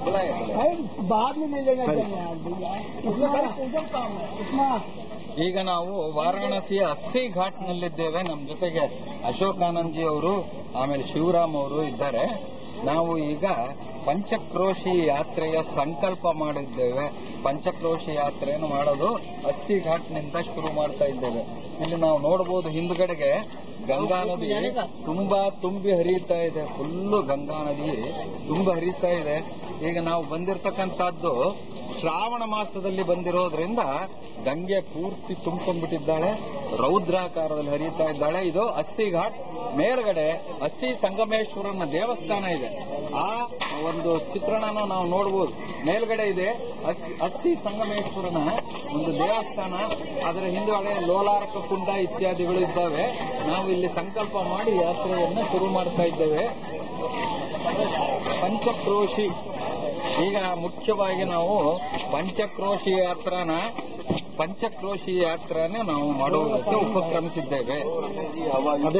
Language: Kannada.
बुलाए बुलाए। बाद में मिलेगा ಈಗ ನಾವು ವಾರಾಣಸಿಯ ಅಸ್ಸಿ ಘಾಟ್ನಲ್ಲಿದ್ದೇವೆ ನಮ್ಮ ಜೊತೆಗೆ ಅಶೋಕ್ ಆನಂದ್ ಜಿ ಅವರು ಆಮೇಲೆ ಶಿವರಾಮ್ ಅವರು ಇದ್ದಾರೆ ನಾವು ಈಗ ಪಂಚಕ್ರೋಶಿ ಯಾತ್ರೆಯ ಸಂಕಲ್ಪ ಮಾಡಿದ್ದೇವೆ ಪಂಚಕ್ರೋಶಿ ಯಾತ್ರೆಯನ್ನು ಮಾಡೋದು ಅಸ್ಸಿ ಘಾಟ್ನಿಂದ ಶುರು ಮಾಡ್ತಾ ಇದ್ದೇವೆ ಇಲ್ಲಿ ನಾವು ನೋಡಬಹುದು ಹಿಂದ್ಗಡೆಗೆ ಗಂಗಾ ನದಿ ತುಂಬಾ ತುಂಬಿ ಹರಿಯುತ್ತಾ ಇದೆ ಫುಲ್ಲು ಗಂಗಾ ನದಿ ತುಂಬಿ ಹರಿಯುತ್ತಾ ಇದೆ ಈಗ ನಾವು ಬಂದಿರತಕ್ಕಂತಹದ್ದು ಶ್ರಾವಣ ಮಾಸದಲ್ಲಿ ಬಂದಿರೋದ್ರಿಂದ ಗಂಗೆ ಪೂರ್ತಿ ತುಂಬಿಕೊಂಡ್ಬಿಟ್ಟಿದ್ದಾಳೆ ರೌದ್ರಾಕಾರದಲ್ಲಿ ಹರಿಯುತ್ತಾ ಇದ್ದಾಳೆ ಇದು ಅಸ್ಸಿ ಘಾಟ್ ಮೇಲ್ಗಡೆ ಅಸ್ಸಿ ಸಂಗಮೇಶ್ವರನ ದೇವಸ್ಥಾನ ಇದೆ ಆ ಒಂದು ಚಿತ್ರಣನ ನಾವು ನೋಡಬಹುದು ಮೇಲ್ಗಡೆ ಇದೆ ಅಸ್- ಅಸ್ಸಿ ಸಂಗಮೇಶ್ವರನ ಒಂದು ದೇವಸ್ಥಾನ ಅದರ ಹಿಂದುಗಡೆ ಲೋಲಾರಕ ಕುಂಡ ಇತ್ಯಾದಿಗಳು ಇದ್ದಾವೆ ನಾವು ಇಲ್ಲಿ ಸಂಕಲ್ಪ ಮಾಡಿ ಯಾತ್ರೆಯನ್ನ ಶುರು ಮಾಡ್ತಾ ಇದ್ದೇವೆ ಪಂಚಕ್ರೋಶಿ ಈಗ ಮುಖ್ಯವಾಗಿ ನಾವು ಪಂಚಕ್ರೋಶಿ ಯಾತ್ರನ ಪಂಚಕ್ರೋಶಿ ಯಾತ್ರನ ನಾವು ಮಾಡುವುದಕ್ಕೆ ಉಪಕ್ರಮಿಸಿದ್ದೇವೆ